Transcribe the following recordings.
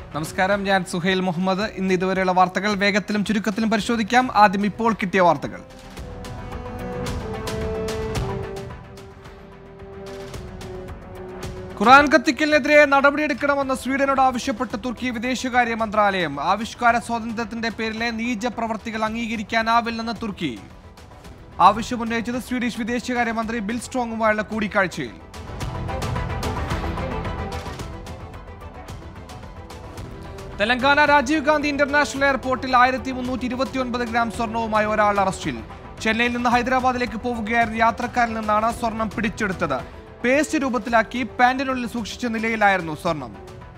നമസ്കാരം ഞാൻ സുഹൈൽ മുഹമ്മദ് ഇന്ന് ഇതുവരെയുള്ള വാർത്തകൾ വേഗത്തിലും ചുരുക്കത്തിലും പരിശോധിക്കാം ആദ്യം ഇപ്പോൾ കിട്ടിയ വാർത്തകൾ ഖുറാൻ കത്തിക്കലിനെതിരെ നടപടിയെടുക്കണമെന്ന് സ്വീഡനോട് ആവശ്യപ്പെട്ട് തുർക്കി വിദേശകാര്യ മന്ത്രാലയം ആവിഷ്കാര സ്വാതന്ത്ര്യത്തിന്റെ പേരിലെ നീച പ്രവർത്തികൾ അംഗീകരിക്കാനാവില്ലെന്ന് തുർക്കി ആവശ്യമുന്നയിച്ചത് സ്വീഡിഷ് വിദേശകാര്യമന്ത്രി ബിൽ സ്ട്രോങ്ങുമായുള്ള കൂടിക്കാഴ്ചയിൽ തെലങ്കാന രാജീവ് ഗാന്ധി ഇന്റർനാഷണൽ എയർപോർട്ടിൽ ആയിരത്തി മുന്നൂറ്റി ഇരുപത്തി ഒൻപത് ഗ്രാം സ്വർണവുമായി ഒരാൾ അറസ്റ്റിൽ ചെന്നൈയിൽ നിന്ന് ഹൈദരാബാദിലേക്ക് പോവുകയായിരുന്ന യാത്രക്കാരിൽ നിന്നാണ് സ്വർണം പിടിച്ചെടുത്തത് പേസ്റ്റ് രൂപത്തിലാക്കി പാന്റിനുള്ളിൽ സൂക്ഷിച്ച നിലയിലായിരുന്നു സ്വർണം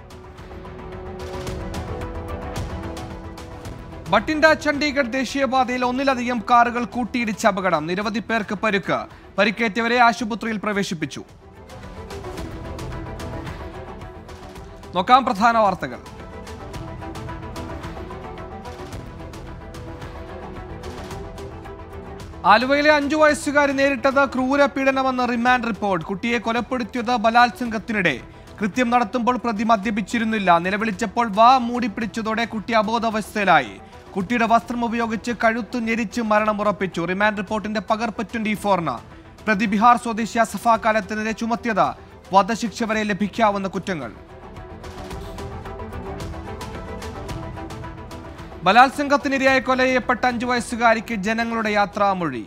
ബട്ടിൻഡ ചണ്ഡീഗഡ് ദേശീയപാതയിൽ ഒന്നിലധികം കാറുകൾ കൂട്ടിയിടിച്ച അപകടം നിരവധി പേർക്ക് പരുക്ക് പരിക്കേറ്റവരെ ആശുപത്രിയിൽ പ്രവേശിപ്പിച്ചു നോക്കാം പ്രധാന വാർത്തകൾ ആലുവയിലെ അഞ്ചു വയസ്സുകാരി നേരിട്ടത് ക്രൂര പീഡനമെന്ന് റിമാൻഡ് റിപ്പോർട്ട് കുട്ടിയെ കൊലപ്പെടുത്തിയത് ബലാത്സംഗത്തിനിടെ കൃത്യം നടത്തുമ്പോൾ പ്രതി മദ്യപിച്ചിരുന്നില്ല നിലവിളിച്ചപ്പോൾ വാ മൂടിപ്പിടിച്ചതോടെ കുട്ടി അബോധാവസ്ഥയിലായി കുട്ടിയുടെ വസ്ത്രം ഉപയോഗിച്ച് കഴുത്തു ഞെരിച്ച് മരണമുറപ്പിച്ചു റിമാൻഡ് റിപ്പോർട്ടിന്റെ പകർപ്പ് ട്വന്റി ഫോറിന് പ്രതി ബിഹാർ സ്വദേശി അസഫ കാലത്തിനെതിരെ ചുമത്തിയത് വധശിക്ഷ വരെ ലഭിക്കാവുന്ന കുറ്റങ്ങൾ ബലാത്സംഗത്തിനിരയായി കൊല ചെയ്യപ്പെട്ട അഞ്ചു വയസ്സുകാരിക്ക് ജനങ്ങളുടെ യാത്രാമൊഴി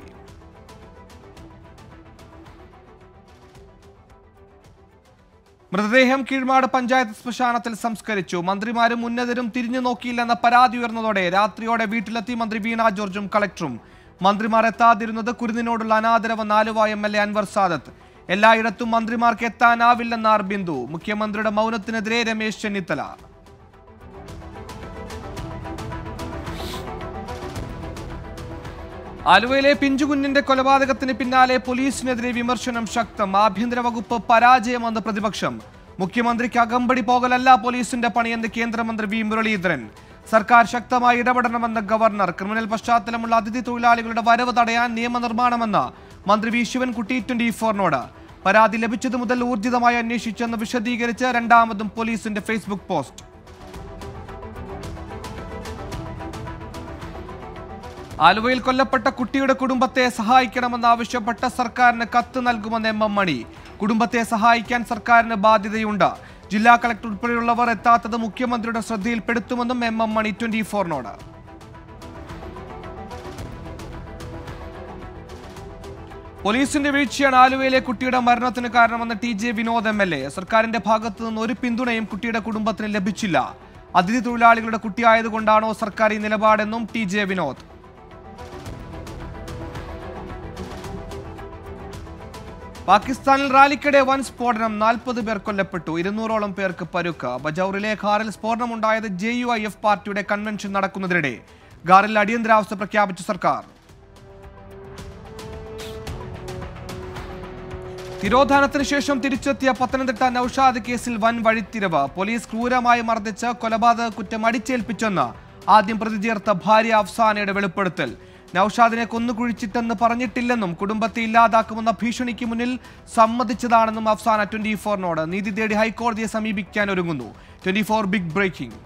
മൃതദേഹം കീഴ്മാട് പഞ്ചായത്ത് ശ്മശാനത്തിൽ സംസ്കരിച്ചു മന്ത്രിമാരും ഉന്നതരും തിരിഞ്ഞു നോക്കിയില്ലെന്ന പരാതി ഉയർന്നതോടെ രാത്രിയോടെ വീട്ടിലെത്തി മന്ത്രി വീണ ജോർജും കളക്ടറും മന്ത്രിമാർ എത്താതിരുന്നത് കുരുന്നിനോടുള്ള അനാദരവ് Aluva M L A Anwar Sadath എല്ലായിടത്തും മന്ത്രിമാർക്ക് എത്താനാവില്ലെന്ന ആർ ബിന്ദു മുഖ്യമന്ത്രിയുടെ മൗനത്തിനെതിരെ രമേശ് ചെന്നിത്തല ആലുവയിലെ പിഞ്ചുകുഞ്ഞിന്റെ കൊലപാതകത്തിന് പിന്നാലെ പോലീസിനെതിരെ വിമർശനം ശക്തം ആഭ്യന്തര വകുപ്പ് പരാജയമെന്ന് പ്രതിപക്ഷം മുഖ്യമന്ത്രിക്ക് അകമ്പടി പോകലല്ല പോലീസിന്റെ പണിയെന്ന് കേന്ദ്രമന്ത്രി വി മുരളീധരൻ സർക്കാർ ശക്തമായി ഇടപെടണമെന്ന് ഗവർണർ ക്രിമിനൽ പശ്ചാത്തലമുള്ള അതിഥി തൊഴിലാളികളുടെ വരവ് തടയാൻ നിയമനിർമ്മാണമെന്ന് മന്ത്രി വി ശിവൻകുട്ടി ട്വന്റി ഫോറിനോട് പരാതി ലഭിച്ചതു മുതൽ ഊർജിതമായി അന്വേഷിച്ചെന്ന് വിശദീകരിച്ച് രണ്ടാമതും പോലീസിന്റെ ഫേസ്ബുക്ക് പോസ്റ്റ് ആലുവയിൽ കൊല്ലപ്പെട്ട കുട്ടിയുടെ കുടുംബത്തെ സഹായിക്കണമെന്നാവശ്യപ്പെട്ട സർക്കാരിന് കത്ത് നൽകുമെന്ന് എം എം മണി കുടുംബത്തെ സഹായിക്കാൻ സർക്കാരിന് ബാധ്യതയുണ്ട് ജില്ലാ കളക്ടർ ഉൾപ്പെടെയുള്ളവർ എത്താത്തത് മുഖ്യമന്ത്രിയുടെ ശ്രദ്ധയിൽപ്പെടുത്തുമെന്നും എം എം മണി ട്വന്റി ഫോറിനോട് പോലീസിന്റെ വീഴ്ചയാണ് ആലുവയിലെ കുട്ടിയുടെ മരണത്തിന് കാരണമെന്ന് T J Vinod M L A സർക്കാരിന്റെ ഭാഗത്തു നിന്ന് ഒരു പിന്തുണയും കുട്ടിയുടെ കുടുംബത്തിന് ലഭിച്ചില്ല അതിഥി തൊഴിലാളികളുടെ കുട്ടിയായതുകൊണ്ടാണോ സർക്കാർ ഈ നിലപാടെന്നും ടി ജെ വിനോദ് പാകിസ്ഥാനിൽ റാലിക്കിടെ വൻ സ്ഫോടനം നാൽപ്പത് പേർ കൊല്ലപ്പെട്ടു ഇരുന്നൂറോളം പേർക്ക് പരുക്ക് ബജൌറിലെ ഖാറിൽ സ്ഫോടനമുണ്ടായത് ജെ യു ഐ എഫ് പാർട്ടിയുടെ കൺവെൻഷൻ നടക്കുന്നതിനിടെ ഖാറിൽ അടിയന്തരാവസ്ഥ പ്രഖ്യാപിച്ചു സർക്കാർ തിരോധാനത്തിന് ശേഷം തിരിച്ചെത്തിയ പത്തനംതിട്ട നൌഷാദ് കേസിൽ വൻ വഴിത്തിരിവ് പോലീസ് ക്രൂരമായി മർദ്ദിച്ച് കൊലപാതക കുറ്റം അടിച്ചേൽപ്പിച്ചെന്ന് ആദ്യം പ്രതി ചേർത്ത ഭാര്യ അഫ്സാനയുടെ വെളിപ്പെടുത്തൽ നൌഷാദിനെ കൊന്നുകുഴിച്ചിട്ടെന്ന് പറഞ്ഞിട്ടില്ലെന്നും കുടുംബത്തെ ഇല്ലാതാക്കുമെന്ന ഭീഷണിക്ക് മുന്നിൽ സമ്മതിച്ചതാണെന്നും അഫ്സാന ട്വന്റി ഫോറിനോട് നീതി തേടി ഹൈക്കോടതിയെ സമീപിക്കാൻ ഒരുങ്ങുന്നു twenty four big breaking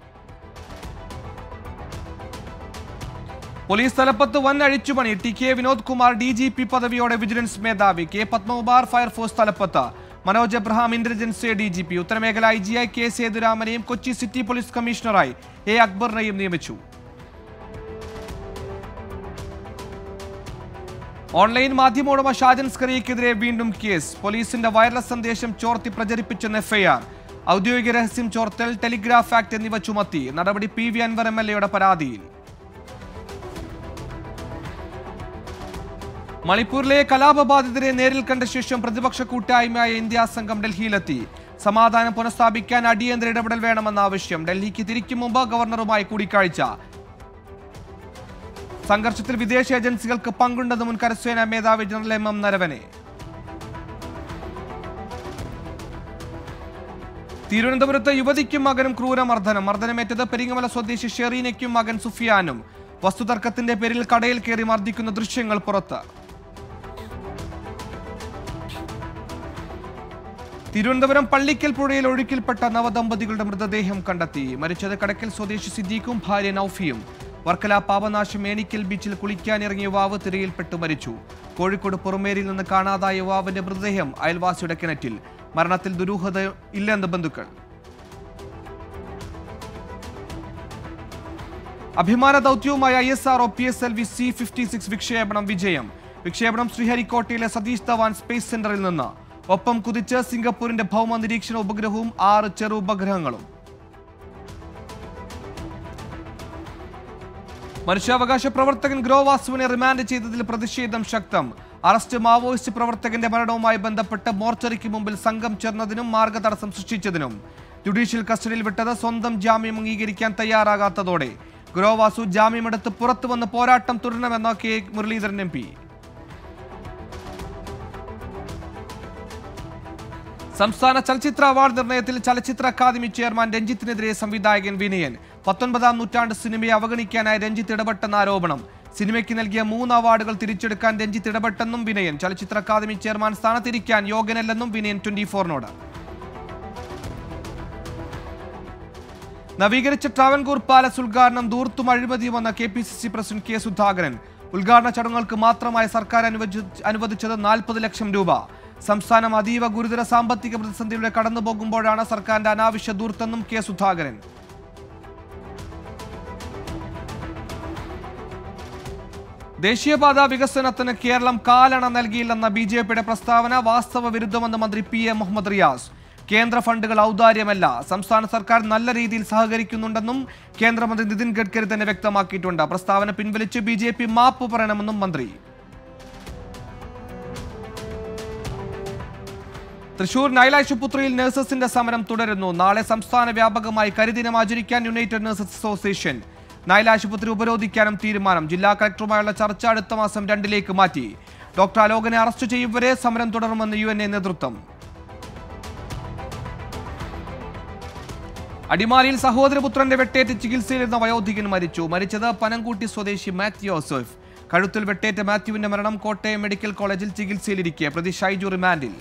police തലപ്പത്ത് വൻ അഴിച്ചുപണി T K Vinod Kumar D G P പദവിയോടെ വിജിലൻസ് മേധാവി കെ പത്മകുമാർ ഫയർഫോഴ്സ് തലപ്പത്ത് Manoj Abraham intelligence D G P ഉത്തരമേഖല ഐ ജി ഐ കെ സേതുരാമനെയും കൊച്ചി സിറ്റി പോലീസ് കമ്മീഷണറായി എ അക്ബറിനെയും നിയമിച്ചു ഓൺലൈൻ മാധ്യമോടമ ഷാജൻ സ്കറിയക്കെതിരെ വീണ്ടും കേസ് പോലീസിന്റെ വയർലെസ് സന്ദേശം ചോർത്തി പ്രചരിപ്പിച്ചെന്ന് എഫ്ഐആർ ഔദ്യോഗിക രഹസ്യം ചോർത്തൽ ടെലിഗ്രാഫ് ആക്ട് എന്നിവ ചുമത്തി നടപടി P V Anwar M L എയുടെ പരാതിയിൽ മണിപ്പൂരിലെ കലാപബാധിതരെ നേരിൽ കണ്ട ശേഷം പ്രതിപക്ഷ കൂട്ടായ്മയായ ഇന്ത്യ സംഘം ഡൽഹിയിലെത്തി സമാധാനം പുനഃസ്ഥാപിക്കാൻ അടിയന്തര ഇടപെടൽ വേണമെന്ന ആവശ്യം ഡൽഹിക്ക് തിരിക്കും മുമ്പ് ഗവർണറുമായി കൂടിക്കാഴ്ച സംഘർഷത്തിൽ വിദേശ ഏജൻസികൾക്ക് പങ്കുണ്ടെന്ന് മുൻ കരസേനാ മേധാവി ജനറൽ എം എം നരവനെ തിരുവനന്തപുരത്ത് യുവതിക്കും മകനും ക്രൂരമർദ്ദനം മർദ്ദനമേറ്റത് പെരിങ്ങമല സ്വദേശി ഷെറീനയ്ക്കും മകൻ സുഫിയാനും വസ്തുതർക്കത്തിന്റെ പേരിൽ കടയിൽ കയറി മർദ്ദിക്കുന്ന ദൃശ്യങ്ങൾ പുറത്ത് തിരുവനന്തപുരം പള്ളിക്കൽ പുഴയിൽ ഒഴുക്കിൽപ്പെട്ട നവദമ്പതികളുടെ മൃതദേഹം കണ്ടെത്തി മരിച്ചത് കടക്കൽ സ്വദേശി സിദ്ദീഖും ഭാര്യ നൌഫിയും വർക്കല പാപനാശം ഏണിക്കൽ ബീച്ചിൽ കുളിക്കാനിറങ്ങിയ യുവാവ് തിരയിൽപ്പെട്ട് മരിച്ചു കോഴിക്കോട് പുറമേരിയിൽ നിന്ന് കാണാതായ യുവാവിന്റെ മൃതദേഹം അയൽവാസിയുടെ കിണറ്റിൽ മരണത്തിൽ ദുരൂഹത ഇല്ലെന്ന് ബന്ധുക്കൾ അഭിമാന ദൗത്യവുമായ I S R O P S L V C fifty six വിക്ഷേപണം വിജയം വിക്ഷേപണം ശ്രീഹരിക്കോട്ടയിലെ സതീഷ് ധവാൻ സ്പേസ് സെന്ററിൽ നിന്ന് ഒപ്പം കുതിച്ച് സിംഗപ്പൂരിന്റെ ഭൗമ നിരീക്ഷണ ഉപഗ്രഹവും ആറ് ചെറു ഉപഗ്രഹങ്ങളും മനുഷ്യാവകാശ പ്രവർത്തകൻ ഗ്രോവാസുവിനെ റിമാൻഡ് ചെയ്തതിൽ പ്രതിഷേധം ശക്തം അറസ്റ്റ് മാവോയിസ്റ്റ് പ്രവർത്തകന്റെ മരണവുമായി ബന്ധപ്പെട്ട് മോർച്ചറിക്ക് മുമ്പിൽ സംഘം ചേർന്നതിനും മാർഗതടസ്സം സൃഷ്ടിച്ചതിനും ജുഡീഷ്യൽ കസ്റ്റഡിയിൽ വിട്ടത് സ്വന്തം ജാമ്യം അംഗീകരിക്കാൻ തയ്യാറാകാത്തതോടെ ഗ്രോവാസു ജാമ്യമെടുത്ത് പുറത്തു വന്ന് പോരാട്ടം തുടരണമെന്ന് കെ മുരളീധരൻ എം പി സംസ്ഥാന ചലച്ചിത്ര അവാർഡ് നിർണയത്തിൽ ചലച്ചിത്ര അക്കാദമി ചെയർമാൻ രഞ്ജിത്തിനെതിരെ സംവിധായകൻ വിനയൻ പത്തൊൻപതാം നൂറ്റാണ്ട് സിനിമയെ അവഗണിക്കാനായി രഞ്ജിത്ത് ഇടപെട്ടെന്ന ആരോപണം സിനിമയ്ക്ക് നൽകിയ മൂന്ന് അവാർഡുകൾ തിരിച്ചെടുക്കാൻ രഞ്ജിത്ത് ഇടപെട്ടെന്നും വിനയൻ ചലച്ചിത്ര അക്കാദമി ചെയർമാൻ സ്ഥാനത്തിരിക്കാൻ യോഗ്യനല്ലെന്നും വിനയൻ ട്വന്റി ഫോറിനോട് നവീകരിച്ച ട്രാവൻകൂർ പാലസ് ഉദ്ഘാടനം ദൂർത്തും അഴിമതിയുമെന്ന K P C C president K Sudhakaran ഉദ്ഘാടന ചടങ്ങുകൾക്ക് മാത്രമായി സർക്കാർ അനുവദിച്ച- അനുവദിച്ചത് നാൽപ്പത് ലക്ഷം രൂപ സംസ്ഥാനം അതീവ ഗുരുതര സാമ്പത്തിക പ്രതിസന്ധിയിലൂടെ കടന്നു പോകുമ്പോഴാണ് സർക്കാരിന്റെ അനാവശ്യ ദൂർത്തെന്നും കെ സുധാകരൻ ദേശീയപാത വികസനത്തിന് കേരളം കാലണ നൽകിയില്ലെന്ന ബി ജെ പിയുടെ പ്രസ്താവന വാസ്തവ വിരുദ്ധമെന്ന് മന്ത്രി പി എ മുഹമ്മദ് റിയാസ് കേന്ദ്ര ഫണ്ടുകൾ ഔദാര്യമല്ല സംസ്ഥാന സർക്കാർ നല്ല രീതിയിൽ സഹകരിക്കുന്നുണ്ടെന്നും കേന്ദ്രമന്ത്രി നിതിൻ ഗഡ്കരി തന്നെ വ്യക്തമാക്കിയിട്ടുണ്ട് പ്രസ്താവന പിൻവലിച്ച് ബി ജെ പി മാപ്പ് പറയണമെന്നും മന്ത്രി തൃശൂർ നൈലാശുപുത്രിയിൽ നഴ്സസിന്റെ സമരം തുടരുന്നു നാളെ സംസ്ഥാന വ്യാപകമായി കരിദിനം ആചരിക്കാൻ യുണൈറ്റഡ് നഴ്സസ് അസോസിയേഷൻ നൈൽ ആശുപത്രി ഉപരോധിക്കാനും തീരുമാനം ജില്ലാ കളക്ടറുമായുള്ള ചർച്ച അടുത്ത മാസം രണ്ടിലേക്ക് മാറ്റി ഡോക്ടർ അലോകനെ അറസ്റ്റ് ചെയ്യും വരെ സമരം തുടരുമെന്ന് യു എൻ എ നേതൃത്വം അടിമാലിയിൽ സഹോദരപുത്രന്റെ വെട്ടേറ്റ് ചികിത്സയിലിരുന്ന വയോധികൻ മരിച്ചു മരിച്ചത് പനംകൂട്ടി സ്വദേശി മാത്യു ജോസഫ് കഴുത്തിൽ വെട്ടേറ്റ മാത്യുവിന്റെ മരണം കോട്ടയം മെഡിക്കൽ കോളേജിൽ ചികിത്സയിലിരിക്കെ പ്രതി ഷൈജു റിമാൻഡിൽ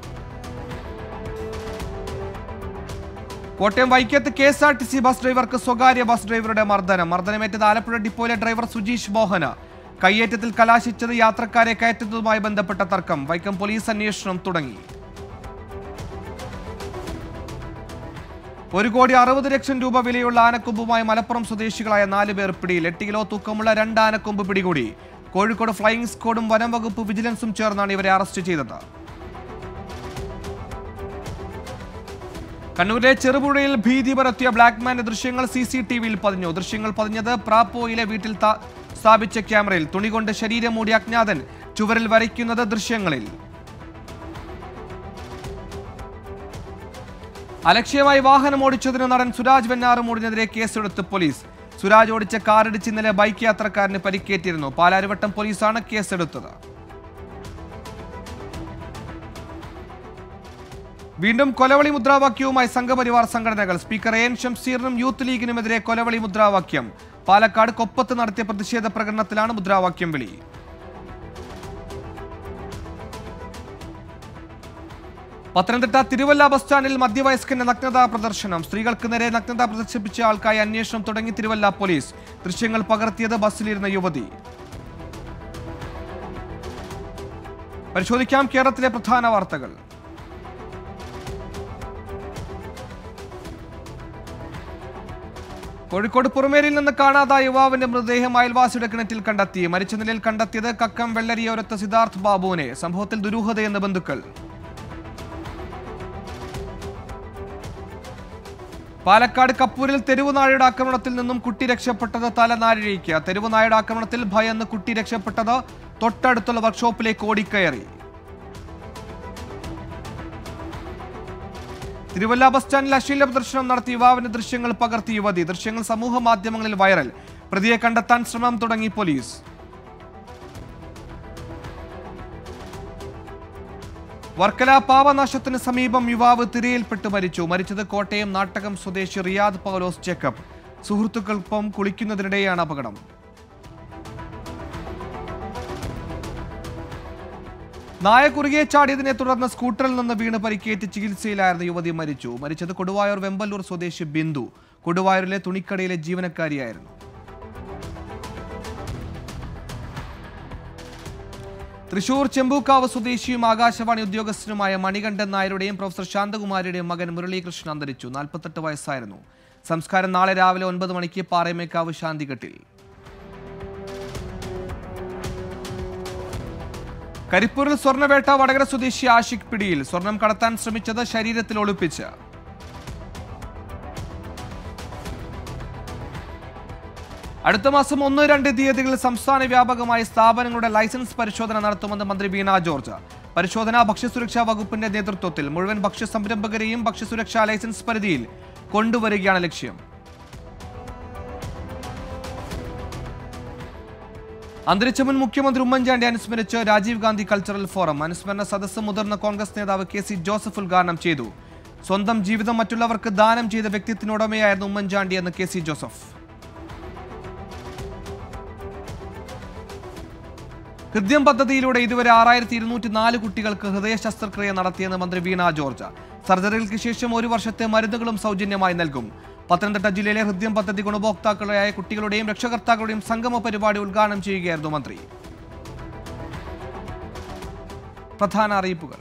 കോട്ടയം വൈക്കത്ത് K S R T C bus ഡ്രൈവർക്ക് സ്വകാര്യ ബസ് ഡ്രൈവറുടെ മർദ്ദനം മർദ്ദനമേറ്റത് ആലപ്പുഴ ഡിപ്പോയിലെ ഡ്രൈവർ സുജീഷ് മോഹന് കയ്യേറ്റത്തിൽ കലാശിച്ചത് യാത്രക്കാരെ കയറ്റുന്നതുമായി ബന്ധപ്പെട്ട തർക്കം വൈക്കം പോലീസ് അന്വേഷണം തുടങ്ങി ഒരു കോടി അറുപത് ലക്ഷം രൂപ വിലയുള്ള ആനക്കൊമ്പുമായി മലപ്പുറം സ്വദേശികളായ നാല് പേർ പിടിയിൽ എട്ട് കിലോ തൂക്കമുള്ള രണ്ട് ആനക്കൊമ്പ് പിടികൂടി കോഴിക്കോട് ഫ്ലൈയിങ് സ്ക്വാഡും വനം വകുപ്പ് വിജിലൻസും ചേർന്നാണ് ഇവരെ അറസ്റ്റ് ചെയ്തത് കണ്ണൂരിലെ ചെറുപുഴയിൽ ഭീതി പരത്തിയ ബ്ലാക്ക്മാന്റെ ദൃശ്യങ്ങൾ സി സി ടി വിയിൽ പതിഞ്ഞു ദൃശ്യങ്ങൾ പതിഞ്ഞത് പ്രാപ്പോയിലെ വീട്ടിൽ ത- സ്ഥാപിച്ച ക്യാമറയിൽ തുണി കൊണ്ട് ശരീരം മൂടി അജ്ഞാതൻ ചുവരിൽ വരയ്ക്കുന്നത് ദൃശ്യങ്ങളിൽ അലക്ഷ്യമായി വാഹനം ഓടിച്ചതിന് നടൻ സുരാജ് വെഞ്ഞാറുമൂടിനെതിരെ കേസെടുത്ത് പോലീസ് സുരാജ് ഓടിച്ച കാറിടിച്ച് ഇന്നലെ ബൈക്ക് യാത്രക്കാരന് പരിക്കേറ്റിരുന്നു പാലാരിവട്ടം പോലീസാണ് കേസെടുത്തത് വീണ്ടും കൊലവളി മുദ്രാവാക്യവുമായി സംഘപരിവാർ സംഘടനകൾ സ്പീക്കർ എ എൻ ഷംസീറിനും യൂത്ത് ലീഗിനുമെതിരെ കൊലവളി മുദ്രാവാക്യം പാലക്കാട് കൊപ്പത്ത് നടത്തിയ പ്രതിഷേധ പ്രകടനത്തിലാണ് മുദ്രാവാക്യം വിളി പത്തനംതിട്ട തിരുവല്ല ബസ് സ്റ്റാൻഡിൽ മധ്യവയസ്കന്റെ നഗ്നതാ പ്രദർശനം സ്ത്രീകൾക്ക് നേരെ നഗ്നത പ്രദർശിപ്പിച്ച ആൾക്കായി അന്വേഷണം തുടങ്ങി തിരുവല്ല പോലീസ് ദൃശ്യങ്ങൾ പകർത്തിയത് ബസ്സിലിരുന്ന യുവതി പരിശോധിക്കാം കേരളത്തിലെ പ്രധാന വാർത്തകൾ കോഴിക്കോട് പുറമേരിയിൽ നിന്ന് കാണാതായ യുവാവിന്റെ മൃതദേഹം അയൽവാസിയുടെ കിണറ്റിൽ കണ്ടെത്തി മരിച്ച നിലയിൽ കണ്ടെത്തിയത് കക്കം വെള്ളരിയോരത്ത് സിദ്ധാർത്ഥ് ബാബുവിനെ സംഭവത്തിൽ ദുരൂഹതയെന്ന് ബന്ധുക്കൾ പാലക്കാട് കപ്പൂരിൽ തെരുവുനായയുടെ ആക്രമണത്തിൽ നിന്നും കുട്ടി രക്ഷപ്പെട്ടത് തലനാരിഴയ്ക്ക് തെരുവുനായയുടെ ആക്രമണത്തിൽ ഭയന്ന് കുട്ടി രക്ഷപ്പെട്ടത് തൊട്ടടുത്തുള്ള വർക്ക്ഷോപ്പിലേക്ക് ഓടിക്കയറി തിരുവല്ല ബസ് സ്റ്റാൻഡിൽ അശ്ലീല പ്രദർശനം നടത്തി യുവാവിന്റെ ദൃശ്യങ്ങൾ പകർത്തി യുവതി ദൃശ്യങ്ങൾ സമൂഹ മാധ്യമങ്ങളിൽ വൈറൽ പ്രതിയെ കണ്ടെത്താൻ ശ്രമം തുടങ്ങി പോലീസ് വർക്കല പാവനാശത്തിന് സമീപം യുവാവ് തിരയിൽപ്പെട്ട് മരിച്ചു മരിച്ചത് കോട്ടയം നാട്ടകം സ്വദേശി റിയാദ് പൗലോസ് ജേക്കബ് സുഹൃത്തുക്കൾക്കൊപ്പം കുളിക്കുന്നതിനിടെയാണ് അപകടം നായ കുറുകെ ചാടിയതിനെ തുടർന്ന് സ്കൂട്ടറിൽ നിന്ന് വീണ് പരിക്കേറ്റ് ചികിത്സയിലായിരുന്ന യുവതി മരിച്ചു മരിച്ചത് കൊടുവായൂർ വെമ്പല്ലൂർ സ്വദേശി ബിന്ദു കൊടുവായൂരിലെ തുണിക്കടയിലെ ജീവനക്കാരിയായിരുന്നു തൃശൂർ ചെമ്പൂക്കാവ് സ്വദേശിയും ആകാശവാണി ഉദ്യോഗസ്ഥനുമായ മണികണ്ഠൻ നായരുടെയും പ്രൊഫസർ ശാന്തകുമാരിയുടെയും മകൻ മുരളീകൃഷ്ണൻ അന്തരിച്ചു നാൽപ്പത്തെട്ട് വയസ്സായിരുന്നു സംസ്കാരം നാളെ രാവിലെ ഒൻപത് മണിക്ക് പാറയമേക്കാവ് ശാന്തിഘട്ടിൽ കരിപ്പൂരിൽ സ്വർണ്ണവേട്ട വടകര സ്വദേശി ആഷിഖ് പിടിയിൽ സ്വർണം കടത്താൻ ശ്രമിച്ചത് ശരീരത്തിൽ ഒളിപ്പിച്ച് അടുത്ത മാസം ഒന്ന് രണ്ട് തീയതികളിൽ സംസ്ഥാന വ്യാപകമായി സ്ഥാപനങ്ങളുടെ ലൈസൻസ് പരിശോധന നടത്തുമെന്ന് മന്ത്രി വീണ ജോർജ് പരിശോധന ഭക്ഷ്യസുരക്ഷാ വകുപ്പിന്റെ നേതൃത്വത്തിൽ മുഴുവൻ ഭക്ഷ്യ സംരംഭകരെയും ഭക്ഷ്യസുരക്ഷാ ലൈസൻസ് പരിധിയിൽ കൊണ്ടുവരികയാണ് ലക്ഷ്യം അന്തരിച്ച മുൻ മുഖ്യമന്ത്രി ഉമ്മൻചാണ്ടി അനുസ്മരിച്ച് രാജീവ് ഗാന്ധി കൾച്ചറൽ ഫോറം അനുസ്മരണ സദസ്സ് മുതിർന്ന കോൺഗ്രസ് നേതാവ് കെ സി ജോസഫ് ഉദ്ഘാടനം ചെയ്തു സ്വന്തം ജീവിതം മറ്റുള്ളവർക്ക് ദാനം ചെയ്ത വ്യക്തിത്വത്തിനുടമയായിരുന്നു ഉമ്മൻചാണ്ടി എന്ന് കെ സി ജോസഫ് ഹൃദയം പദ്ധതിയിലൂടെ ഇതുവരെ ആറായിരത്തി ഇരുന്നൂറ്റി നാല് കുട്ടികൾക്ക് ഹൃദയ ശസ്ത്രക്രിയ നടത്തിയെന്ന് മന്ത്രി വീണ ജോർജ് സർജറികൾക്ക് ശേഷം ഒരു വർഷത്തെ മരുന്നുകളും സൗജന്യമായി നൽകും പത്തനംതിട്ട ജില്ലയിലെ ഹൃദയം പദ്ധതി ഗുണഭോക്താക്കളായ കുട്ടികളുടെയും രക്ഷകർത്താക്കളുടെയും സംഗമ പരിപാടി ഉദ്ഘാടനം ചെയ്യുകയായിരുന്നു മന്ത്രി പ്രധാന അറിയിപ്പുകൾ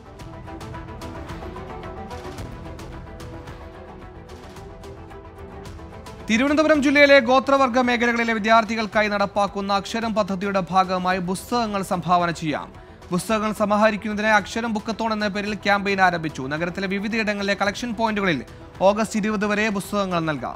തിരുവനന്തപുരം ജില്ലയിലെ ഗോത്രവർഗ മേഖലകളിലെ വിദ്യാർത്ഥികൾക്കായി നടപ്പാക്കുന്ന അക്ഷരം പദ്ധതിയുടെ ഭാഗമായി പുസ്തകങ്ങൾ സംഭാവന ചെയ്യാം പുസ്തകങ്ങൾ സമാഹരിക്കുന്നതിന് അക്ഷരം ബുക്കത്തോൺ എന്ന പേരിൽ ക്യാമ്പയിൻ ആരംഭിച്ചു നഗരത്തിലെ വിവിധയിടങ്ങളിലെ കളക്ഷൻ പോയിന്റുകളിൽ ഓഗസ്റ്റ് ഇരുപത് വരെ പുസ്തകങ്ങൾ നൽകാം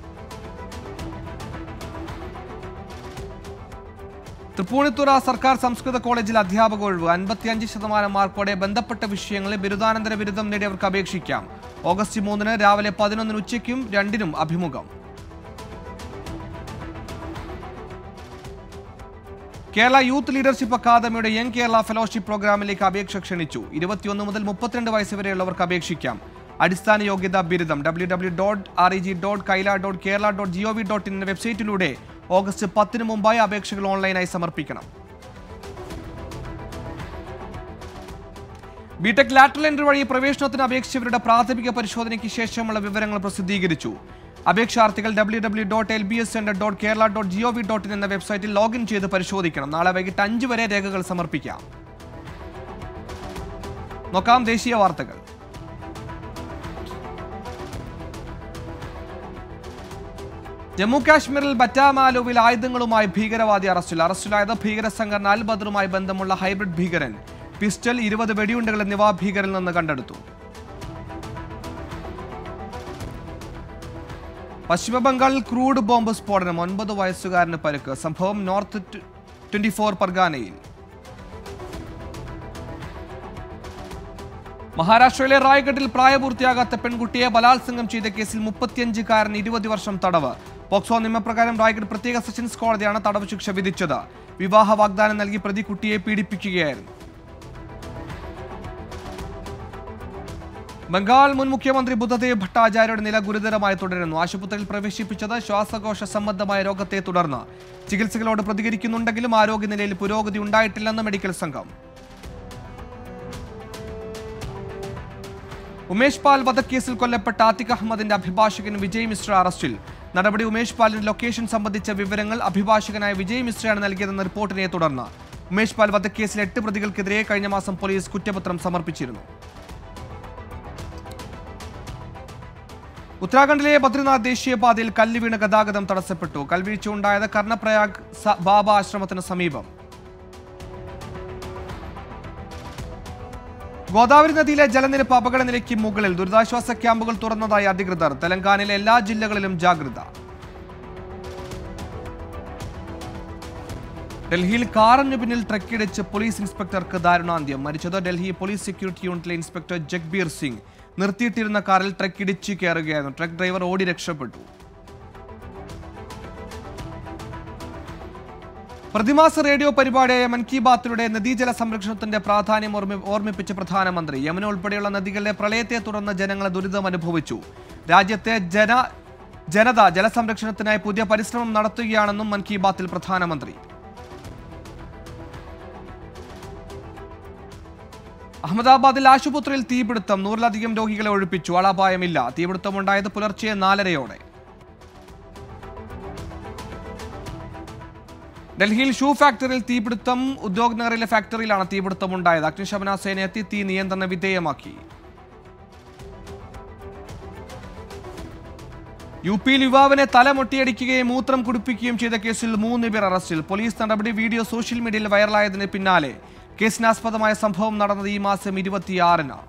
തൃപ്പൂണിത്തുറ സർക്കാർ സംസ്കൃത കോളേജിൽ അധ്യാപക ഒഴിവ് അൻപത്തിയഞ്ച് ശതമാനം മാർക്കോടെ ബന്ധപ്പെട്ട വിഷയങ്ങളിൽ ബിരുദാനന്തര ബിരുദം നേടിയവർക്ക് അപേക്ഷിക്കാം ഓഗസ്റ്റ് മൂന്നിന് രാവിലെ പതിനൊന്നിന് ഉച്ചയ്ക്കും രണ്ടിനും അഭിമുഖം കേരള യൂത്ത് ലീഡർഷിപ്പ് അക്കാദമിയുടെ യങ് കേരള ഫെലോഷിപ്പ് പ്രോഗ്രാമിലേക്ക് അപേക്ഷ ക്ഷണിച്ചു ഇരുപത്തിയൊന്ന് മുതൽ മുപ്പത്തിരണ്ട് വയസ്സ് വരെയുള്ളവർക്ക് അപേക്ഷിക്കാം അടിസ്ഥാന യോഗ്യതാ ബിരുദം W W dot R E G dot kyla dot Kerala dot G O V dot in വെബ്സൈറ്റിലൂടെ ഓഗസ്റ്റ് പത്തിന് മുമ്പായി അപേക്ഷകൾ ഓൺലൈനായി സമർപ്പിക്കണം ബിടെക് ലാറ്ററൽ എൻട്രി വഴി പ്രവേശനത്തിന് അപേക്ഷിച്ചവരുടെ പ്രാഥമിക പരിശോധനയ്ക്ക് ശേഷമുള്ള വിവരങ്ങൾ പ്രസിദ്ധീകരിച്ചു അപേക്ഷാർത്ഥികൾ W W dot L B S centre dot Kerala dot G O V dot in എന്ന വെബ്സൈറ്റിൽ ലോഗിൻ ചെയ്ത് പരിശോധിക്കണം നാളെ വൈകിട്ട് അഞ്ച് വരെ രേഖകൾ സമർപ്പിക്കാം നോക്കാം ദേശീയ വാർത്തകൾ ജമ്മു കാശ്മീരിൽ ബറ്റാമാലുവിൽ ആയുധങ്ങളുമായി ഭീകരവാദി അറസ്റ്റിൽ അറസ്റ്റിലായത് ഭീകര സംഘടന അൽ ബദറുമായി ബന്ധമുള്ള ഹൈബ്രിഡ് ഭീകരൻ പിസ്റ്റൽ ഇരുപത് വെടിയുണ്ടകൾ എന്നിവ ഭീകരിൽ നിന്ന് കണ്ടെടുത്തു പശ്ചിമബംഗാളിൽ ക്രൂഡ് ബോംബ് സ്ഫോടനം ഒൻപത് വയസ്സുകാരന് പരുക്ക് സംഭവം നോർത്ത് ട്വന്റി ഫോർ പർഗാനയിൽ മഹാരാഷ്ട്രയിലെ റായ്ഗഡിൽ പ്രായപൂർത്തിയാകാത്ത പെൺകുട്ടിയെ ബലാത്സംഗം ചെയ്ത കേസിൽ മുപ്പത്തിയഞ്ചുകാരൻ ഇരുപത് വർഷം തടവ് പോക്സോ നിയമപ്രകാരം റായ്ഗഡ് പ്രത്യേക സെഷൻസ് കോടതിയാണ് തടവ് ശിക്ഷ വിധിച്ചത് വിവാഹ വാഗ്ദാനം നൽകി പ്രതി കുട്ടിയെ പീഡിപ്പിക്കുകയായിരുന്നു ബംഗാൾ മുൻ മുഖ്യമന്ത്രി ബുദ്ധദേവ് ഭട്ടാചാര്യയുടെ നില ഗുരുതരമായി തുടരുന്നു ആശുപത്രിയിൽ പ്രവേശിപ്പിച്ചത് ശ്വാസകോശ സംബന്ധമായ രോഗത്തെ തുടർന്ന് ചികിത്സകളോട് പ്രതികരിക്കുന്നുണ്ടെങ്കിലും ആരോഗ്യനിലയിൽ പുരോഗതി ഉണ്ടായിട്ടില്ലെന്ന് മെഡിക്കൽ സംഘം ഉമേഷ് പാൽ വധക്കേസിൽ കൊല്ലപ്പെട്ട ആത്തിഖ് അഹമ്മദിന്റെ അഭിഭാഷകൻ വിജയ് മിശ്ര അറസ്റ്റിൽ നടപടി ഉമേഷ് പാലിന്റെ ലൊക്കേഷൻ സംബന്ധിച്ച വിവരങ്ങൾ അഭിഭാഷകനായ വിജയ് മിശ്രയാണ് നൽകിയതെന്ന റിപ്പോർട്ടിനെ തുടർന്ന് ഉമേഷ് പാൽ വധക്കേസിൽ എട്ട് പ്രതികൾക്കെതിരെ കഴിഞ്ഞ മാസം പോലീസ് കുറ്റപത്രം സമർപ്പിച്ചിരുന്നു ഉത്തരാഖണ്ഡിലെ ബദ്രിനാഥ് ദേശീയപാതയിൽ കല്ല് വീണ് ഗതാഗതം തടസ്സപ്പെട്ടു കൽവീഴ്ച ഉണ്ടായത് കർണപ്രയാഗ് സ- ബാബ ആശ്രമത്തിന് സമീപം ഗോദാവരി നദിയിലെ ജലനിരപ്പ് അപകടനിലയ്ക്ക് മുകളിൽ ദുരിതാശ്വാസ ക്യാമ്പുകൾ തുറന്നതായി അധികൃതർ തെലങ്കാനയിലെ എല്ലാ ജില്ലകളിലും ജാഗ്രത ഡൽഹിയിൽ കാറിന് പിന്നിൽ ട്രക്കിടിച്ച് പോലീസ് ഇൻസ്പെക്ടർക്ക് ദാരുണാന്ത്യം മരിച്ചത് ഡൽഹി പോലീസ് സെക്യൂരിറ്റി യൂണിറ്റിലെ ഇൻസ്പെക്ടർ ജഗ്ബീർ സിംഗ് നിർത്തിയിട്ടിരുന്ന കാറിൽ ട്രക്ക് ഇടിച്ച് കയറുകയായിരുന്നു ട്രക്ക് ഡ്രൈവർ ഓടി രക്ഷപ്പെട്ടു പ്രതിമാസ റേഡിയോ പരിപാടിയായ മൻ കി ബാത്തിലൂടെ നദീജല സംരക്ഷണത്തിന്റെ പ്രാധാന്യം ഓർമ്മി- ഓർമ്മിപ്പിച്ച പ്രധാനമന്ത്രി യമുന ഉൾപ്പെടെയുള്ള നദികളിലെ പ്രളയത്തെ തുടർന്ന് ജനങ്ങൾ ദുരിതം അനുഭവിച്ചു രാജ്യത്തെ ജന ജനത ജലസംരക്ഷണത്തിനായി പുതിയ പരിശ്രമം നടത്തുകയാണെന്നും മൻ കി ബാത്തിൽ പ്രധാനമന്ത്രി അഹമ്മദാബാദിൽ ആശുപത്രിയിൽ തീപിടുത്തം നൂറിലധികം രോഗികളെ ഒഴിപ്പിച്ചു ആളപായമില്ല തീപിടുത്തമുണ്ടായത് പുലർച്ചെ നാലരയോടെ ഡൽഹിയിൽ ഷൂ ഫാക്ടറിയിൽ തീപിടുത്തം ഉദ്യോഗ് നഗറിലെ ഫാക്ടറിയിലാണ് തീപിടുത്തം ഉണ്ടായത് അഗ്നിശമന സേന എത്തി തീ നിയന്ത്രണ വിധേയമാക്കി യു പിയിൽ യുവാവിനെ തലമൊട്ടിയടിക്കുകയും മൂത്രം കുടിപ്പിക്കുകയും ചെയ്ത കേസിൽ മൂന്ന് പേർ അറസ്റ്റിൽ പോലീസ് നടപടി വീഡിയോ സോഷ്യൽ മീഡിയയിൽ വൈറലായതിന് പിന്നാലെ കേസിനാസ്പദമായ സംഭവം നടന്നത് ഈ മാസം ഇരുപത്തിയാറിന്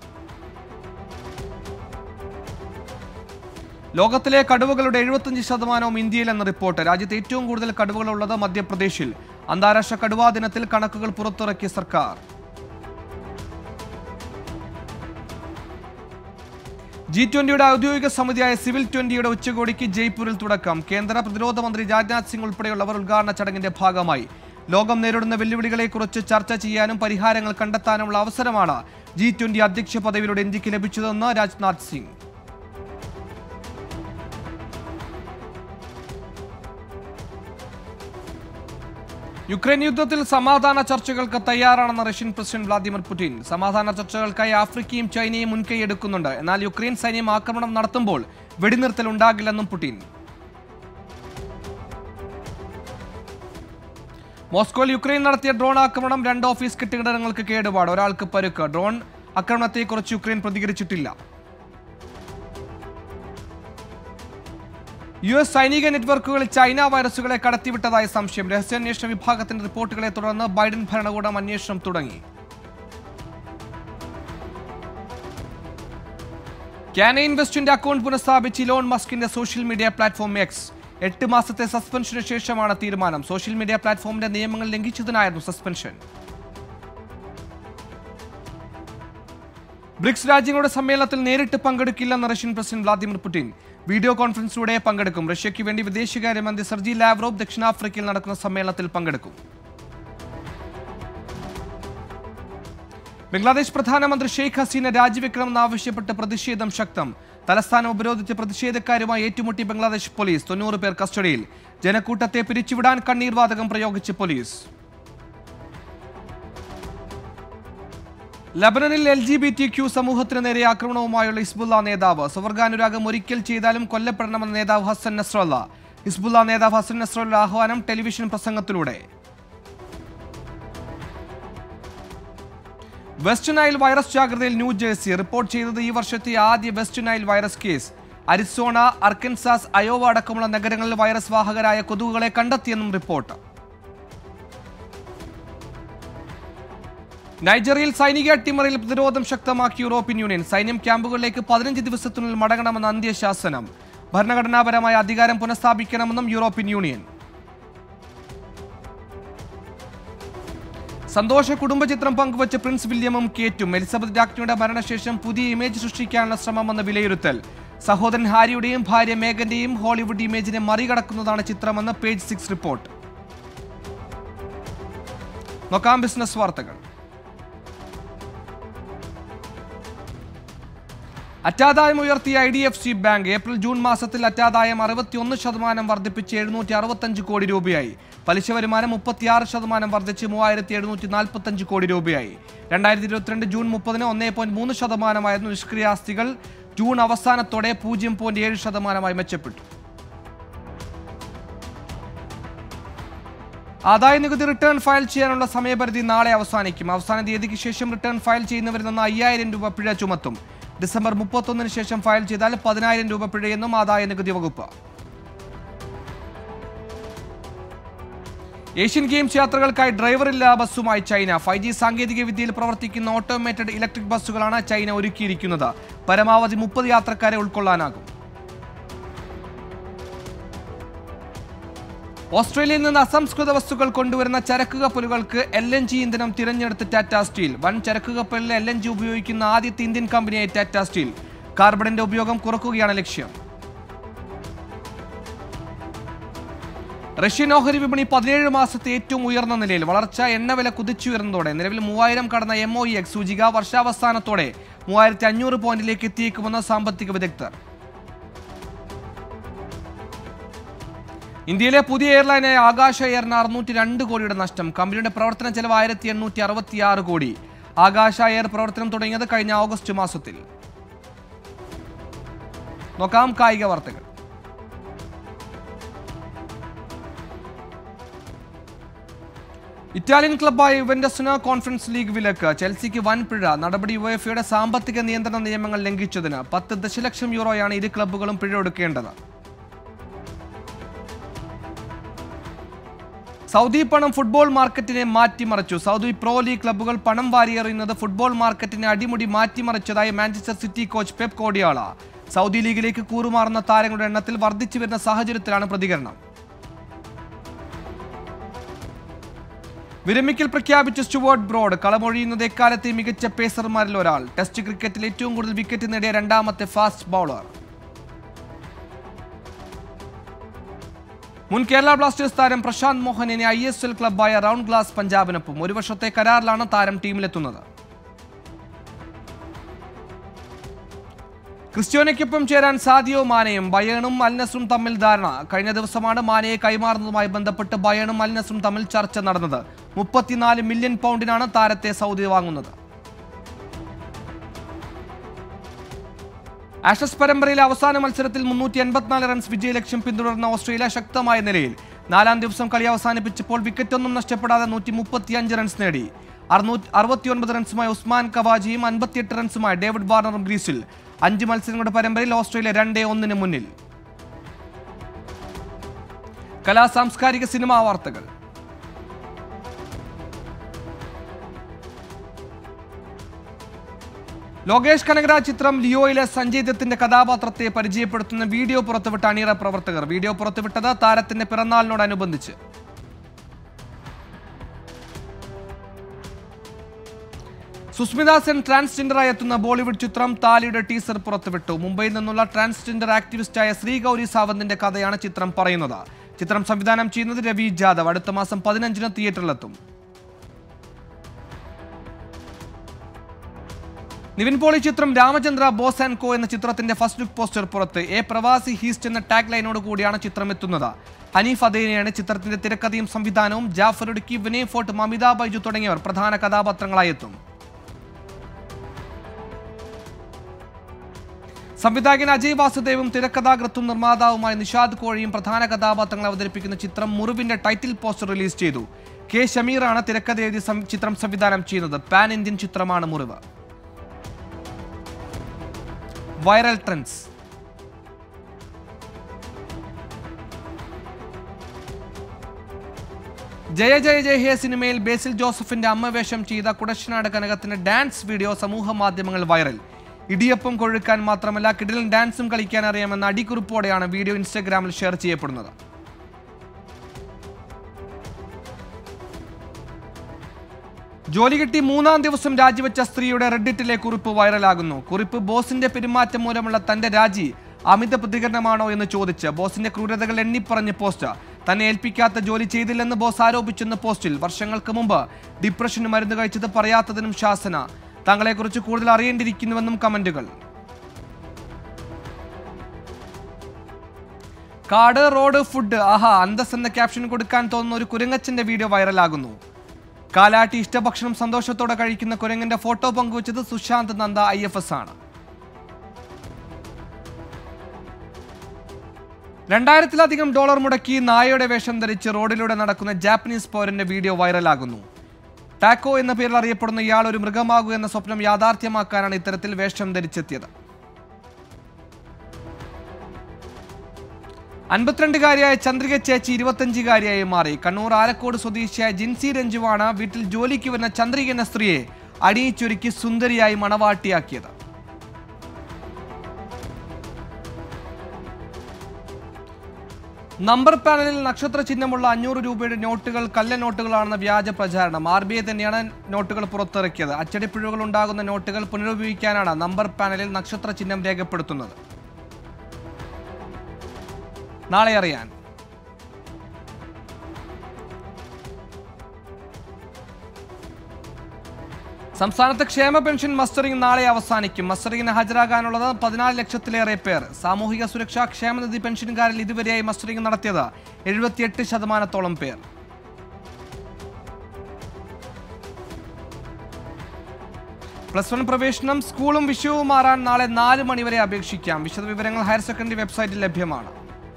ലോകത്തിലെ കടുവകളുടെ എഴുപത്തഞ്ച് ശതമാനവും ഇന്ത്യയിലെന്ന റിപ്പോർട്ട് രാജ്യത്ത് ഏറ്റവും കൂടുതൽ കടുവകളുള്ളത് മധ്യപ്രദേശിൽ അന്താരാഷ്ട്ര കടുവാ ദിനത്തിൽ കണക്കുകൾ പുറത്തിറക്കിയ സർക്കാർ ജി ട്വന്റിയുടെ ഔദ്യോഗിക സമിതിയായ സിവിൽ ട്വന്റിയുടെ ഉച്ചകോടിക്ക് ജയ്പൂരിൽ തുടക്കം കേന്ദ്ര പ്രതിരോധ മന്ത്രി രാജ്നാഥ് സിംഗ് ഉൾപ്പെടെയുള്ളവർ ഉദ്ഘാടന ചടങ്ങിന്റെ ഭാഗമായി ലോകം നേരിടുന്ന വെല്ലുവിളികളെക്കുറിച്ച് ചർച്ച ചെയ്യാനും പരിഹാരങ്ങൾ കണ്ടെത്താനുമുള്ള അവസരമാണ് ജി ട്വന്റി അധ്യക്ഷ പദവിയിലൂടെ ഇന്ത്യക്ക് ലഭിച്ചതെന്ന് രാജ്നാഥ് സിംഗ് യുക്രൈൻ യുദ്ധത്തിൽ സമാധാന ചർച്ചകൾക്ക് തയ്യാറാണെന്ന് റഷ്യൻ പ്രസിഡന്റ് വ്ളാദിമിർ പുടിൻ സമാധാന ചർച്ചകൾക്കായി ആഫ്രിക്കയും ചൈനയും മുൻകൈയെടുക്കുന്നുണ്ട് എന്നാൽ യുക്രൈൻ സൈന്യം ആക്രമണം നടത്തുമ്പോൾ വെടിനിർത്തൽ ഉണ്ടാകില്ലെന്നും പുടിൻ മോസ്കോയിൽ യുക്രൈൻ നടത്തിയ ഡ്രോൺ ആക്രമണം രണ്ട് ഓഫീസ് കെട്ടിടങ്ങൾക്ക് കേടുപാട് ഒരാൾക്ക് പരുക്ക് ഡ്രോൺ ആക്രമണത്തെക്കുറിച്ച് യുക്രൈൻ പ്രതികരിച്ചിട്ടില്ല യു എസ് സൈനിക നെറ്റ്വർക്കുകളിൽ ചൈന വൈറസുകളെ കടത്തിവിട്ടതായി സംശയം രഹസ്യാന്വേഷണ വിഭാഗത്തിന്റെ റിപ്പോർട്ടുകളെ തുടർന്ന് ബൈഡൻ ഭരണകൂടം അന്വേഷണം തുടങ്ങി കാന ഇൻവെസ്റ്റിന്റെ അക്കൗണ്ട് പുനഃസ്ഥാപിച്ച് ഇലോൺ മസ്കിന്റെ സോഷ്യൽ മീഡിയ പ്ലാറ്റ്ഫോം എക്സ് എട്ട് മാസത്തെ സസ്പെൻഷന് ശേഷമാണ് തീരുമാനം സോഷ്യൽ മീഡിയ പ്ലാറ്റ്ഫോമിന്റെ നിയമങ്ങൾ ലംഘിച്ചതിനായിരുന്നു സസ്പെൻഷൻ ബ്രിക്സ് രാജ്യങ്ങളുടെ സമ്മേളനത്തിൽ നേരിട്ട് പങ്കെടുക്കില്ലെന്ന് Russian president Vladimir Putin video കോൺഫറൻസിലൂടെ പങ്കെടുക്കും റഷ്യയ്ക്ക് വേണ്ടി വിദേശകാര്യമന്ത്രി സർജി ലാവ്റോവ് ദക്ഷിണാഫ്രിക്കയിൽ നടക്കുന്ന സമ്മേളനത്തിൽ പങ്കെടുക്കും ബംഗ്ലാദേശ് പ്രധാനമന്ത്രി ഷെയ്ഖ് ഹസീന രാജിവെക്കണമെന്ന് ആവശ്യപ്പെട്ട് പ്രതിഷേധം ശക്തം തലസ്ഥാനം ഉപരോധിച്ച് പ്രതിഷേധക്കാരുമായി ഏറ്റുമുട്ടി ബംഗ്ലാദേശ് പോലീസ് തൊണ്ണൂറ് പേർ കസ്റ്റഡിയിൽ ജനക്കൂട്ടത്തെ പിരിച്ചുവിടാൻ കണ്ണീർ വാതകം പ്രയോഗിച്ച് പോലീസ് ലബനനിൽ L G B T Q സമൂഹത്തിന് നേരെ ആക്രമണവുമായുള്ള ഹിസ്ബുള്ള നേതാവ് സ്വർഗാനുരാഗം ഒരിക്കൽ ചെയ്താലും കൊല്ലപ്പെടണമെന്ന നേതാവ് ഹസൻ നസ്രല്ല ഹിസ്ബുള്ള നേതാവ് ഹസൻ നസ്രല്ല ആഹ്വാനം ടെലിവിഷൻ പ്രസംഗത്തിലൂടെ വെസ്റ്റ് നൈൽ വൈറസ് ജാഗ്രതയിൽ ന്യൂജേഴ്സി റിപ്പോർട്ട് ചെയ്തത് ഈ വർഷത്തെ ആദ്യ West Nile virus case Arizona Arkansas Iowa അടക്കമുള്ള നഗരങ്ങളിൽ വൈറസ് വാഹകരായ കൊതുകുകളെ കണ്ടെത്തിയെന്നും റിപ്പോർട്ട് നൈജറിയയിൽ സൈനിക അട്ടിമറിയിൽ പ്രതിരോധം ശക്തമാക്കി യൂറോപ്യൻ യൂണിയൻ സൈന്യം ക്യാമ്പുകളിലേക്ക് പതിനഞ്ച് ദിവസത്തിനുള്ളിൽ മടങ്ങണമെന്ന അന്ത്യശാസനം ഭരണഘടനാപരമായ അധികാരം പുനഃസ്ഥാപിക്കണമെന്നും യൂറോപ്യൻ യൂണിയൻ സന്തോഷ കുടുംബചിത്രം പങ്കുവച്ച പ്രിൻസ് വില്യമും കേറ്റും എലിസബത്ത് രാജ്ഞിയുടെ മരണശേഷം പുതിയ ഇമേജ് സൃഷ്ടിക്കാനുള്ള ശ്രമമെന്ന വിലയിരുത്തൽ സഹോദരൻ ഹാരിയുടെയും ഭാര്യ മേഗന്റെയും ഹോളിവുഡ് ഇമേജിനെ മറികടക്കുന്നതാണ് ചിത്രമെന്ന് പേജ് സിക്സ് റിപ്പോർട്ട് നോക്കാം ബിസിനസ് വാർത്തകൾ അറ്റാദായം ഉയർത്തിയ I D F C bank April June മാസത്തിൽ അറ്റാദായം അറുപത്തിയൊന്ന് ശതമാനം വർദ്ധിപ്പിച്ച് എഴുന്നൂറ്റി അറുപത്തഞ്ച് കോടി രൂപയായി പലിശ വരുമാനം മുപ്പത്തിയാറ് ശതമാനം വർദ്ധിച്ച് മൂവായിരത്തി എഴുന്നൂറ്റി നാൽപ്പത്തഞ്ച് കോടി രൂപയായി രണ്ടായിരത്തി ഇരുപത്തിരണ്ട് ജൂൺ മുപ്പതിന് ഒന്നേ പോയിന്റ് മൂന്ന് ശതമാനമായിരുന്നു നിഷ്ക്രിയാസ്തികൾ ജൂൺ അവസാനത്തോടെ പൂജ്യം പോയിന്റ് ഏഴ് ശതമാനമായി മെച്ചപ്പെട്ടു ആദായ നികുതി റിട്ടേൺ ഫയൽ ചെയ്യാനുള്ള സമയപരിധി നാളെ അവസാനിക്കും അവസാന തീയതിക്ക് ശേഷം റിട്ടേൺ ഫയൽ ചെയ്യുന്നവരിൽ നിന്ന് അയ്യായിരം രൂപ പിഴ ചുമത്തും ഡിസംബർ മുപ്പത്തൊന്നിന് ശേഷം ഫയൽ ചെയ്താൽ പതിനായിരം രൂപ പിഴയെന്നും ആദായ നികുതി വകുപ്പ് ഏഷ്യൻ ഗെയിംസ് യാത്രകൾക്കായി ഡ്രൈവറില്ലാ ബസ്സുമായി ചൈന ഫൈവ് ജി സാങ്കേതിക വിദ്യയിൽ പ്രവർത്തിക്കുന്ന ഓട്ടോമേറ്റഡ് ഇലക്ട്രിക് ബസ്സുകളാണ് ചൈന ഒരുക്കിയിരിക്കുന്നത് പരമാവധി മുപ്പത് യാത്രക്കാരെ ഉൾക്കൊള്ളാനാകും ഓസ്ട്രേലിയയിൽ നിന്ന് അസംസ്കൃത വസ്തുക്കൾ കൊണ്ടുവരുന്ന ചരക്ക് കപ്പലുകൾക്ക് എൽ എൻ ജി ഇന്ധനം തിരഞ്ഞെടുത്ത് ടാറ്റ സ്റ്റീൽ വൻ ചരക്ക് കപ്പലിൽ എൽ എൻ ജി ഉപയോഗിക്കുന്ന ആദ്യത്തെ ഇന്ത്യൻ കമ്പനിയായി ടാറ്റ സ്റ്റീൽ കാർബണിന്റെ ഉപയോഗം കുറക്കുകയാണ് ലക്ഷ്യം റഷ്യൻ ഓഹരി വിപണി പതിനേഴ് മാസത്തെ ഏറ്റവും ഉയർന്ന നിലയിൽ വളർച്ച എണ്ണവില കുതിച്ചുയർന്നതോടെ നിലവിൽ മൂവായിരം കടന്ന എം ഒ എക്സ് സൂചിക വർഷാവസാനത്തോടെ മൂവായിരത്തി അഞ്ഞൂറ് പോയിന്റിലേക്ക് എത്തിയേക്കുമെന്ന് സാമ്പത്തിക വിദഗ്ധർ ഇന്ത്യയിലെ പുതിയ എയർലൈനായ ആകാശ എയറിന് അറുന്നൂറ്റി രണ്ട് കോടിയുടെ നഷ്ടം കമ്പനിയുടെ പ്രവർത്തന ചെലവ് ആയിരത്തി എണ്ണൂറ്റി അറുപത്തി ആറ് കോടി ആകാശ എയർ പ്രവർത്തനം തുടങ്ങിയത് കഴിഞ്ഞ ഓഗസ്റ്റ് മാസത്തിൽ നോക്കാം കായിക വാർത്തകൾ ഇറ്റാലിയൻ ക്ലബ്ബായ യുവന്റസിന് കോൺഫറൻസ് ലീഗ് വിലക്ക് ചെൽസിക്ക് വൻ പിഴ നടപടി യുഎഫയുടെ സാമ്പത്തിക നിയന്ത്രണ നിയമങ്ങൾ ലംഘിച്ചതിന് പത്ത് ദശലക്ഷം യൂറോയാണ് ഇരു ക്ലബ്ബുകളും പിഴ ഒടുക്കേണ്ടത് സൗദി പണം ഫുട്ബോൾ മാർക്കറ്റിനെ മാറ്റിമറിച്ചു സൗദി പ്രോ ലീഗ് ക്ലബ്ബുകൾ പണം വാരിയെറിയുന്നത് ഫുട്ബോൾ മാർക്കറ്റിനെ അടിമുടി മാറ്റിമറിച്ചതായി Manchester City coach Pep Guardiola Saudi ലീഗിലേക്ക് കൂറുമാറുന്ന താരങ്ങളുടെ എണ്ണത്തിൽ വർദ്ധിച്ചു വരുന്ന സാഹചര്യത്തിലാണ് പ്രതികരണം വിരമിക്കൽ പ്രഖ്യാപിച്ച സ്റ്റുവേർട്ട് ബ്രോഡ് കളമൊഴിയുന്നത് എക്കാലത്തെ മികച്ച പേസർമാരിൽ ഒരാൾ ടെസ്റ്റ് ക്രിക്കറ്റിൽ ഏറ്റവും കൂടുതൽ വിക്കറ്റ് നേടിയ രണ്ടാമത്തെ ഫാസ്റ്റ് ബൗളർ മുൻ കേരള ബ്ലാസ്റ്റേഴ്സ് താരം പ്രശാന്ത് മോഹനിനെ ഐ എസ് എൽ ക്ലബ്ബായ റൗണ്ട് ഗ്ലാസ് പഞ്ചാബിനൊപ്പം ഒരു വർഷത്തെ കരാറിലാണ് താരം ടീമിലെത്തുന്നത് ക്രിസ്ത്യാനയ്ക്കൊപ്പം ചേരാൻ സാദിയോ മാനയും ബയേണും അൽനസറും തമ്മിൽ ധാരണ കഴിഞ്ഞ ദിവസമാണ് മാനയെ കൈമാറുന്നതുമായി ബന്ധപ്പെട്ട് ബയേണും അൽനസറും തമ്മിൽ ചർച്ച നടന്നത് മുപ്പത്തിനാല് മില്യൺ പൗണ്ടിനാണ് താരത്തെ സൗദി വാങ്ങുന്നത് ആഷസ് പരമ്പരയിലെ അവസാന മത്സരത്തിൽ മുന്നൂറ്റി എൺപത്തിനാല് റൺസ് വിജയലക്ഷ്യം പിന്തുടർന്ന ഓസ്ട്രേലിയ ശക്തമായ നിലയിൽ നാലാം ദിവസം കളി അവസാനിപ്പിച്ചപ്പോൾ വിക്കറ്റൊന്നും നഷ്ടപ്പെടാതെ നൂറ്റി മുപ്പത്തിയഞ്ച് റൺസ് നേടി അറുന്നൂറ്റി അറുപത്തിയൊൻപത് റൺസുമായി ഉസ്മാൻ കവാജിയും അൻപത്തിയെട്ട് റൺസുമായി ഡേവിഡ് വാർണറും ഗ്രീസിൽ അഞ്ച് മത്സരങ്ങളുടെ പരമ്പരയിൽ ഓസ്ട്രേലിയ രണ്ടേ ഒന്നിന് മുന്നിൽ കലാ സാംസ്കാരിക സിനിമാ വാർത്തകൾ ലോകേഷ് കനകരാജ് ചിത്രം ലിയോയിലെ സഞ്ജയ് ദത്തിന്റെ കഥാപാത്രത്തെ പരിചയപ്പെടുത്തുന്ന വീഡിയോ പുറത്തുവിട്ട അണിയറ പ്രവർത്തകർ വീഡിയോ പുറത്തുവിട്ടത് താരത്തിന്റെ പിറന്നാളിനോടനുബന്ധിച്ച് സുസ്മിത സെൻ ട്രാൻസ്ജെൻഡറായി എത്തുന്ന ബോളിവുഡ് ചിത്രം താലിയുടെ ടീസർ പുറത്തുവിട്ടു മുംബൈയിൽ നിന്നുള്ള ട്രാൻസ്ജെൻഡർ ആക്ടിവിസ്റ്റായ ശ്രീഗൌരി സാവന്തിന്റെ കഥയാണ് ചിത്രം പറയുന്നത് ചിത്രം സംവിധാനം ചെയ്യുന്നത് രവി ജാദവ് അടുത്ത മാസം പതിനഞ്ചിന് തിയേറ്ററിലെത്തും നിവിൻ പോളി ചിത്രം രാമചന്ദ്ര ബോസ് ആൻഡ് കോ എന്ന ചിത്രത്തിന്റെ ഫസ്റ്റ് ലുക്ക് പോസ്റ്റർ പുറത്ത് എ പ്രവാസി ഹീസ്റ്റ് എന്ന ടാഗ് ലൈനോട് കൂടിയാണ് ചിത്രം എത്തുന്നത് ഹനീഫ് അദേനെയാണ് ചിത്രത്തിന്റെ തിരക്കഥയും സംവിധാനവും ജാഫർ ഇടുക്കി വിനയ് ഫോർട്ട് മമിത ബൈജു തുടങ്ങിയവർ പ്രധാന കഥാപാത്രങ്ങളായി എത്തും സംവിധായകൻ അജയ് വാസുദേവും തിരക്കഥാകൃത്തും നിർമ്മാതാവുമായ നിഷാദ് കോഴിയും പ്രധാന കഥാപാത്രങ്ങളെ അവതരിപ്പിക്കുന്ന ചിത്രം മുറിവിന്റെ ടൈറ്റിൽ പോസ്റ്റർ റിലീസ് ചെയ്തു കെ ഷമീറാണ് തിരക്കഥ എഴുതി സം- ചിത്രം സംവിധാനം ചെയ്യുന്നത് പാൻ ഇന്ത്യൻ ചിത്രമാണ് മുറിവ് viral trends Jaya Jaya Jaya hey സിനിമയിൽ ബേസിൽ ജോസഫിന്റെ അമ്മ വേഷം ചെയ്ത കുടശനാട് കനകത്തിന്റെ ഡാൻസ് വീഡിയോ സമൂഹ മാധ്യമങ്ങൾ വൈറൽ ഇടിയപ്പം കൊഴുക്കാൻ മാത്രമല്ല കിടിലൻ ഡാൻസും കളിക്കാൻ അറിയാമെന്ന അടിക്കുറിപ്പോടെയാണ് വീഡിയോ ഇൻസ്റ്റഗ്രാമിൽ ഷെയർ ചെയ്യപ്പെടുന്നത് ജോലി കിട്ടി മൂന്നാം ദിവസം രാജിവെച്ച സ്ത്രീയുടെ റെഡിറ്റിലെ കുറിപ്പ് വൈറലാകുന്നു കുറിപ്പ് ബോസിന്റെ പെരുമാറ്റം മൂലമുള്ള തന്റെ രാജി അമിത പ്രതികരണമാണോ എന്ന് ചോദിച്ച് ബോസിന്റെ ക്രൂരതകൾ എണ്ണിപ്പറഞ്ഞ് പോസ്റ്റ് തന്നെ ഏൽപ്പിക്കാത്ത ജോലി ചെയ്തില്ലെന്ന് ബോസ് ആരോപിച്ചെന്ന പോസ്റ്റിൽ വർഷങ്ങൾക്ക് മുമ്പ് ഡിപ്രഷന് മരുന്ന് കഴിച്ചത് പറയാത്തതിനും ശാസന തങ്ങളെക്കുറിച്ച് കൂടുതൽ അറിയേണ്ടിയിരിക്കുന്നുവെന്നും കമന്റുകൾ കാട് റോഡ് ഫുഡ് ആഹാ അന്തസ് എന്ന ക്യാപ്ഷൻ കൊടുക്കാൻ തോന്നുന്ന ഒരു കുരങ്ങച്ചന്റെ വീഡിയോ വൈറലാകുന്നു കാലാട്ടി ഇഷ്ടഭക്ഷണം സന്തോഷത്തോടെ കഴിക്കുന്ന കുരങ്ങന്റെ ഫോട്ടോ പങ്കുവച്ചത് Susanta Nanda I F S ആണ് രണ്ടായിരത്തിലധികം ഡോളർ മുടക്കി നായയുടെ വേഷം ധരിച്ച് റോഡിലൂടെ നടക്കുന്ന ജാപ്പനീസ് പൗരന്റെ വീഡിയോ വൈറലാകുന്നു ടാക്കോ എന്ന പേരിൽ അറിയപ്പെടുന്ന ഇയാൾ ഒരു മൃഗമാകൂ എന്ന സ്വപ്നം യാഥാർത്ഥ്യമാക്കാനാണ് ഇത്തരത്തിൽ വേഷം ധരിച്ചെത്തിയത് അൻപത്തിരണ്ടുകാരിയായ ചന്ദ്രിക ചേച്ചി ഇരുപത്തഞ്ചുകാരിയായി മാറി കണ്ണൂർ ആലക്കോട് സ്വദേശിയായ ജിൻസി രഞ്ജുവാണ് വീട്ടിൽ ജോലിക്ക് വരുന്ന ചന്ദ്രിക എന്ന സ്ത്രീയെ അടിയിച്ചൊരുക്കി സുന്ദരിയായി മണവാട്ടിയാക്കിയത് നമ്പർ പാനലിൽ നക്ഷത്ര ചിഹ്നമുള്ള അഞ്ഞൂറ് രൂപയുടെ നോട്ടുകൾ കള്ള നോട്ടുകളാണെന്ന വ്യാജ പ്രചാരണം ആർ ബി ഐ തന്നെയാണ് നോട്ടുകൾ പുറത്തിറക്കിയത് അച്ചടിപ്പിഴവുകൾ ഉണ്ടാകുന്ന നോട്ടുകൾ പുനരുപയോഗിക്കാനാണ് നമ്പർ പാനലിൽ നക്ഷത്ര ചിഹ്നം രേഖപ്പെടുത്തുന്നത് നാളെ അറിയാൻ സംസ്ഥാനത്ത് ക്ഷേമ പെൻഷൻ മസ്റ്ററിംഗ് നാളെ അവസാനിക്കും മസ്റ്ററിംഗിന് ഹാജരാകാനുള്ളത് പതിനാല് ലക്ഷത്തിലേറെ പേർ സാമൂഹിക സുരക്ഷാ ക്ഷേമനിധി പെൻഷൻകാരിൽ ഇതുവരെയായി മസ്റ്ററിംഗ് നടത്തിയത് എഴുപത്തിയെട്ട് ശതമാനത്തോളം പേർ പ്ലസ് വൺ പ്രവേശനം സ്കൂളും വിഷയവും മാറാൻ നാളെ നാല് മണിവരെ അപേക്ഷിക്കാം വിശദവിവരങ്ങൾ ഹയർ സെക്കൻഡറി വെബ്സൈറ്റിൽ ലഭ്യമാണ്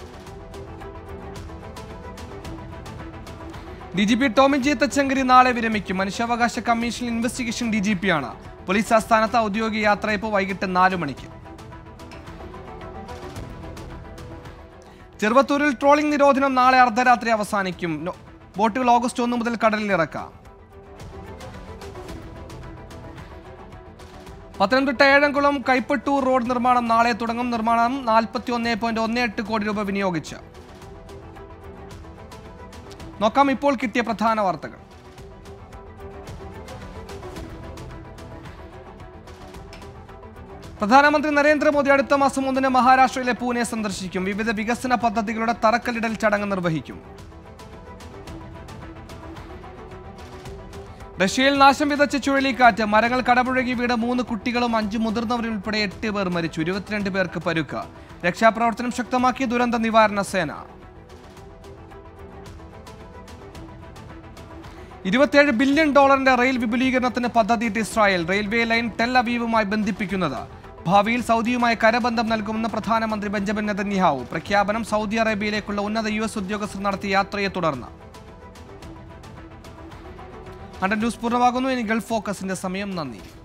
D G P Tomin J Thachankary നാളെ വിരമിക്കും മനുഷ്യാവകാശ commission investigation D G P ആണ് പോലീസ് ആസ്ഥാനത്ത് ഔദ്യോഗിക യാത്രയപ്പ് വൈകിട്ട് നാല് മണിക്ക് ചെറുവത്തൂരിൽ ട്രോളിംഗ് നിരോധനം നാളെ അർദ്ധരാത്രി അവസാനിക്കും നോ- ബോട്ടുകൾ ഓഗസ്റ്റ് ഒന്ന് മുതൽ കടലിൽ ഇറക്കാം പത്തനംതിട്ട ഏഴംകുളം കൈപ്പട്ടൂർ റോഡ് നിർമ്മാണം നാളെ തുടങ്ങും നിർമ്മാണം നാൽപ്പത്തി ഒന്ന് പോയിന്റ് ഒന്ന് എട്ട് കോടി രൂപ വിനിയോഗിച്ച് നോക്കാം ഇപ്പോൾ കിട്ടിയ പ്രധാന വാർത്തകൾ പ്രധാനമന്ത്രി നരേന്ദ്രമോദി അടുത്ത മാസം ഒന്നിന് മഹാരാഷ്ട്രയിലെ പൂനെ സന്ദർശിക്കും വിവിധ വികസന പദ്ധതികളുടെ തറക്കല്ലിടൽ ചടങ്ങ് നിർവഹിക്കും റഷ്യയിൽ നാശം വിതച്ച ചുഴലിക്കാറ്റ് മരങ്ങൾ കടപുഴകി വീട് മൂന്ന് കുട്ടികളും അഞ്ച് മുതിർന്നവരുൾപ്പെടെ എട്ട് പേർ മരിച്ചു ഇരുപത്തിരണ്ട് പേർക്ക് പരുക്ക് രക്ഷാപ്രവർത്തനം ശക്തമാക്കി ദുരന്ത നിവാരണ സേന ഇരുപത്തിയേഴ് ബില്യൺ ഡോളറിന്റെ റെയിൽ വിപുലീകരണത്തിന് പദ്ധതിയിട്ട് ഇസ്രായേൽ റെയിൽവേ ലൈൻ ടെൽ അവീവുമായി ബന്ധിപ്പിക്കുന്നത് ഭാവിയിൽ സൗദിയുമായി കരബന്ധം നൽകുമെന്ന് പ്രധാനമന്ത്രി ബെഞ്ചമിൻ നെതന്യാഹു പ്രഖ്യാപനം സൗദി അറേബ്യയിലേക്കുള്ള ഉന്നത യു എസ് ഉദ്യോഗസ്ഥർ നടത്തിയ യാത്രയെ തുടർന്ന് ഹൺഡ്രഡ് ന്യൂസ് പൂർണ്ണമാകുന്നു ഇനി ഗൾഫ് ഫോക്കസിന്റെ സമയം നന്ദി